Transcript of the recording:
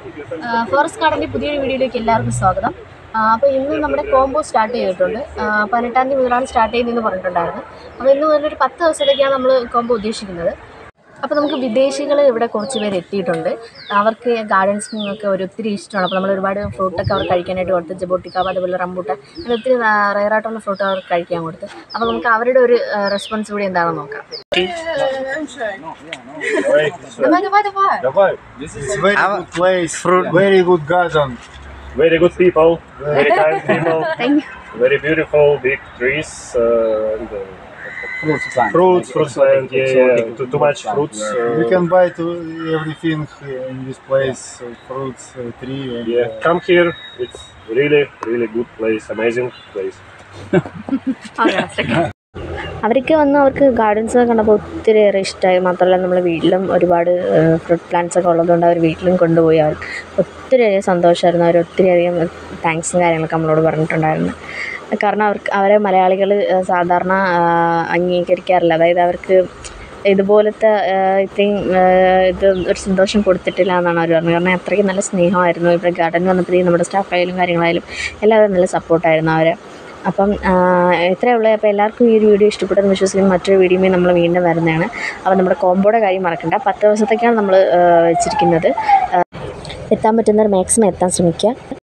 Forest ഗാർഡൻ്റെ പുതിയൊരു വീഡിയോയിലേക്ക് എല്ലാവർക്കും സ്വാഗതം അപ്പോൾ ഇന്ന് നമ്മുടെ കോംബോ സ്റ്റാർട്ട് ചെയ്തിട്ടുണ്ട് ആ, പതിനെട്ടാം തീയതി മുതലാണ് സ്റ്റാർട്ട് ചെയ്യുന്നതെന്ന് പറഞ്ഞിട്ടുണ്ടായിരുന്നു അപ്പോൾ ഇന്ന് മുതൽ ഒരു പത്ത് ദിവസത്തേക്കാണ് നമ്മൾ കോംബോ ഉദ്ദേശിക്കുന്നത് അപ്പോൾ നമുക്ക് വിദേശികൾ ഇവിടെ കുറച്ച് പേര് എത്തിയിട്ടുണ്ട് അവർക്ക് ഗാർഡൻസിങ് ഒക്കെ ഒരു ഒത്തിരി ഇഷ്ടമാണ് അപ്പോൾ നമ്മൾ ഒരുപാട് ഫ്രൂട്ടൊക്കെ അവർ കഴിക്കാനായിട്ട് കൊടുത്ത് ജബോട്ടിക്കാവ് അതുപോലെ റംബൂട്ടാൻ അങ്ങനെ ഒത്തിരി റയറായിട്ടുള്ള ഫ്രൂട്ട് അവർക്ക് കഴിക്കാൻ കൊടുത്ത് അപ്പോൾ നമുക്ക് അവരുടെ ഒരു റെസ്പോൺസ് കൂടി എന്താണെന്ന് നോക്കാം Давай. This is very good place, very good garden. Very good people, very kind people, thank you very beautiful big trees, uh, and, uh, Fruits plant. fruits, fruits land, yeah, yeah, too, too much fruits. We Uh, can buy to everything in this place, uh, fruits, uh, tree. And, yeah, uh, come here. It's really, really good place, amazing place. അവർക്ക് വന്ന് അവർക്ക് gardens കണ്ടപ്പോൾ ഒത്തിരി ഏറെ ഇഷ്ടമായി മാത്രമല്ല നമ്മളെ വീട്ടിലും ഒരുപാട് ഫ്രൂട്ട് പ്ലാന്റ്സ് ഒക്കെ ഉള്ളതുകൊണ്ട് അവർ വീട്ടിലും കൊണ്ടുപോയി അവർ ഒത്തിരി അധികം സന്തോഷമായിരുന്നു അവർ ഒത്തിരി അധികം താങ്ക്സും കാര്യങ്ങളൊക്കെ നമ്മളോട് പറഞ്ഞിട്ടുണ്ടായിരുന്നു കാരണം അവർക്ക് അവരെ മലയാളികൾ സാധാരണ ആ, അംഗീകരിക്കാറില്ല അതായത് അവർക്ക് ഇതുപോലത്തെ ആ, ഇത്രയും ആ, ഇത് ഒരു സന്തോഷം കൊടുത്തിട്ടില്ല എന്നാണ് അവർ പറഞ്ഞത് കാരണം അത്രയ്ക്ക് നല്ല സ്നേഹമായിരുന്നു ഇവിടെ ഗാർഡൻ വന്നപ്പോഴത്തേക്കും നമ്മുടെ സ്റ്റാഫായാലും കാര്യങ്ങളായാലും എല്ലാവരും നല്ല സപ്പോർട്ടായിരുന്നു അവർ അപ്പം ഇത്രയേ ഉള്ളൂ അപ്പോൾ എല്ലാവർക്കും ഈ ഒരു വീഡിയോ ഇഷ്ടപ്പെട്ടെന്ന് വിശ്വസിക്കുന്നു മറ്റൊരു വീഡിയോയുമായി നമ്മൾ വീണ്ടും വരുന്നതാണ് അപ്പോൾ നമ്മുടെ കോമ്പോയുടെ കാര്യം മറക്കണ്ട പത്ത് ദിവസത്തേക്കാണ് നമ്മൾ വെച്ചിരിക്കുന്നത് ആ, എത്താൻ പറ്റുന്നവർ മാക്സിമം എത്താൻ ശ്രമിക്കുക